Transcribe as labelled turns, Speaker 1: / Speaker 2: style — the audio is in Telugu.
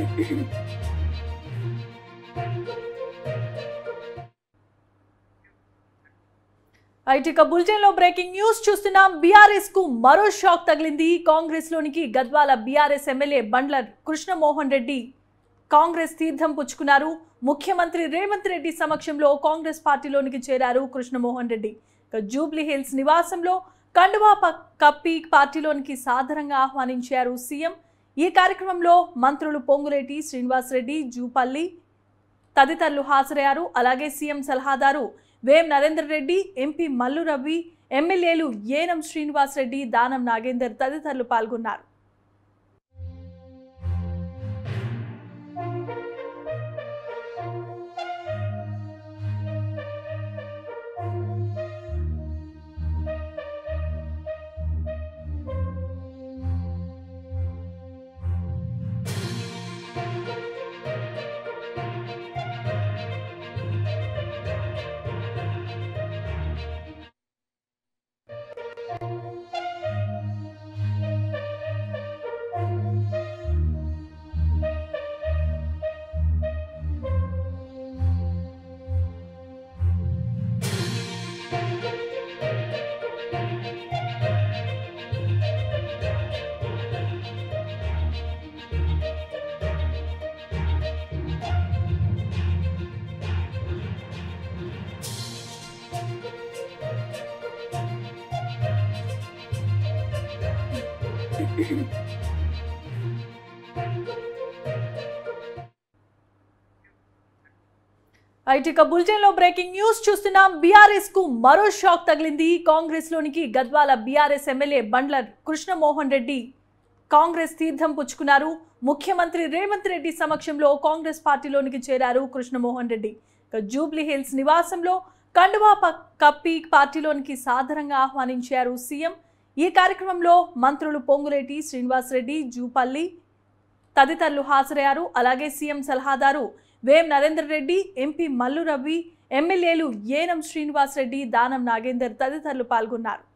Speaker 1: ఐటిక బులెటిన్ లో బ్రేకింగ్ న్యూస్ చూస్తున్నాం బీఆర్ఎస్ కు మరో షాక్ తగిలింది కాంగ్రెస్ లోనికి గద్వాల బీఆర్ఎస్ ఎమ్మెల్యే బండ్ల కృష్ణమోహన్ రెడ్డి కాంగ్రెస్ తీర్థం పుచ్చుకున్నారు ముఖ్యమంత్రి రేవంత్ రెడ్డి సమక్షంలో కాంగ్రెస్ పార్టీలోనికి చేరారు కృష్ణమోహన్ రెడ్డి ఇక జూబ్లీ హిల్స్ నివాసంలో కండువా ప- కప్పి పార్టీలోనికి సాదరంగా ఆహ్వానించారు సీఎం ఈ కార్యక్రమంలో మంత్రులు పొంగులేటి శ్రీనివాసరెడ్డి జూపల్లి తదితరులు హాజరయ్యారు అలాగే సీఎం సలహాదారు వేం నరేందర్ రెడ్డి ఎంపీ మల్లు రవి ఎమ్మెల్యేలు ఏనం శ్రీనివాస్ రెడ్డి దానం నాగేందర్ తదితరులు పాల్గొన్నారు ఐటిక బులెటిన్ లో బ్రేకింగ్ న్యూస్ చూస్తున్నాం బీఆర్ఎస్ కు మరో షాక్ తగిలింది కాంగ్రెస్ లోనికి గద్వాల బీఆర్ఎస్ ఎమ్మెల్యే బండ్ల కృష్ణమోహన్ రెడ్డి కాంగ్రెస్ తీర్థం పుచ్చుకున్నారు ముఖ్యమంత్రి రేవంత్ రెడ్డి సమక్షంలో కాంగ్రెస్ పార్టీలోనికి చేరారు కృష్ణమోహన్ రెడ్డి ఇక జూబ్లీ హిల్స్ నివాసంలో కండువా ప- కప్పి పార్టీలోనికి సాదరంగా ఆహ్వానించారు సీఎం ఈ కార్యక్రమంలో మంత్రులు పొంగులేటి శ్రీనివాసరెడ్డి జూపల్లి తదితరులు హాజరయ్యారు అలాగే సీఎం సలహాదారు వేం నరేందర్ రెడ్డి ఎంపీ మల్లు రవి ఎమ్మెల్యేలు ఏనం శ్రీనివాస్ రెడ్డి దానం నాగేందర్ తదితరులు పాల్గొన్నారు